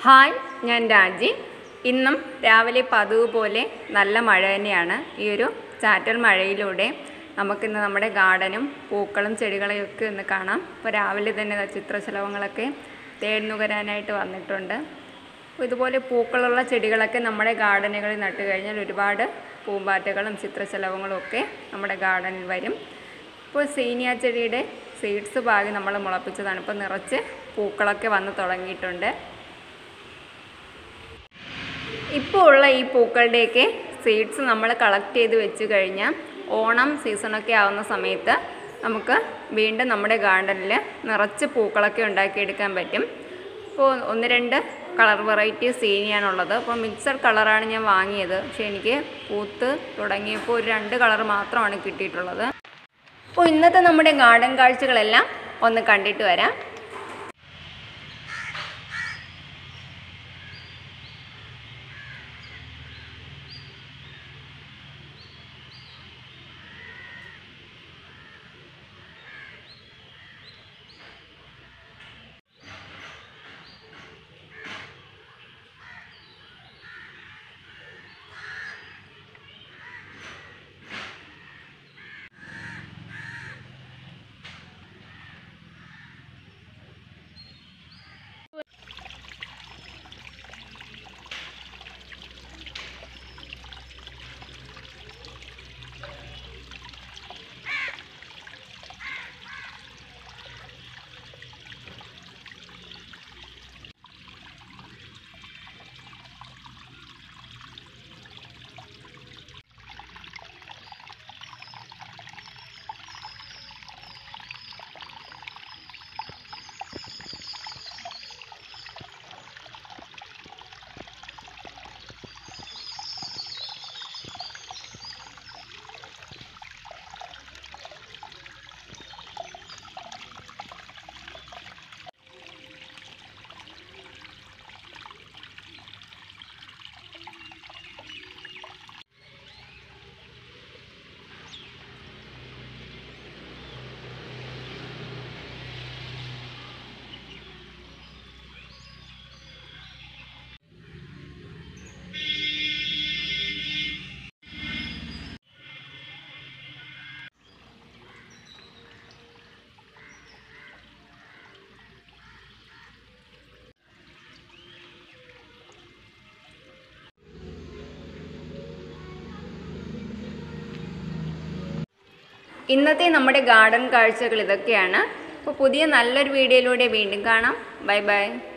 hi ഞാൻ രാജി ഇന്നും രാവിലെ പതിവ് പോലെ നല്ല മഴ തന്നെയാണ് ഈ ഒരു ചാറ്റൽ മഴയിലൂടെ നമുക്കിന്ന് നമ്മുടെ ഗാർഡനും പൂക്കളും ചെടികളെയും ഒക്കെ ഒന്ന് കാണാം ഇപ്പോൾ രാവിലെ തന്നെ ദാ ചിത്രശലഭങ്ങളൊക്കെ തേടുന്നുകരാനായിട്ട് വന്നിട്ടുണ്ട് അപ്പോൾ ഇതുപോലെ പൂക്കളുള്ള ചെടികളൊക്കെ നമ്മുടെ ഗാർഡനുകളിൽ നട്ടു കഴിഞ്ഞാൽ ഒരുപാട് പൂമ്പാറ്റകളും ചിത്രശലഭങ്ങളും ഒക്കെ നമ്മുടെ ഗാർഡനിൽ വരും ഇപ്പോൾ സീനിയ ചെടിയുടെ സീഡ്സ് പാകി നമ്മൾ മുളപ്പിച്ചതാണ് ഇപ്പോൾ നിറച്ച് പൂക്കളൊക്കെ വന്ന് തുടങ്ങിയിട്ടുണ്ട് ഇപ്പോൾ ഉള്ള ഈ പൂക്കളുടെയൊക്കെ സീഡ്സ് നമ്മൾ കളക്ട് ചെയ്ത് വെച്ച് കഴിഞ്ഞാൽ ഓണം സീസണൊക്കെ ആവുന്ന സമയത്ത് നമുക്ക് വീണ്ടും നമ്മുടെ ഗാർഡനിൽ നിറച്ച് പൂക്കളൊക്കെ ഉണ്ടാക്കിയെടുക്കാൻ പറ്റും ഇപ്പോൾ ഒന്ന് രണ്ട് കളർ വെറൈറ്റി സീനിയാണുള്ളത് അപ്പോൾ മിക്സഡ് കളറാണ് ഞാൻ വാങ്ങിയത് പക്ഷേ എനിക്ക് പൂത്ത് തുടങ്ങിയപ്പോൾ ഒരു രണ്ട് കളർ മാത്രമാണ് കിട്ടിയിട്ടുള്ളത് അപ്പോൾ ഇന്നത്തെ നമ്മുടെ ഗാർഡൻ കാഴ്ചകളെല്ലാം ഒന്ന് കണ്ടിട്ട് വരാം ഇന്നത്തെ നമ്മുടെ ഗാർഡൻ കാഴ്ചകൾ ഇതൊക്കെയാണ് അപ്പോൾ പുതിയ നല്ലൊരു വീഡിയോയിലൂടെ വീണ്ടും കാണാം ബൈ ബൈ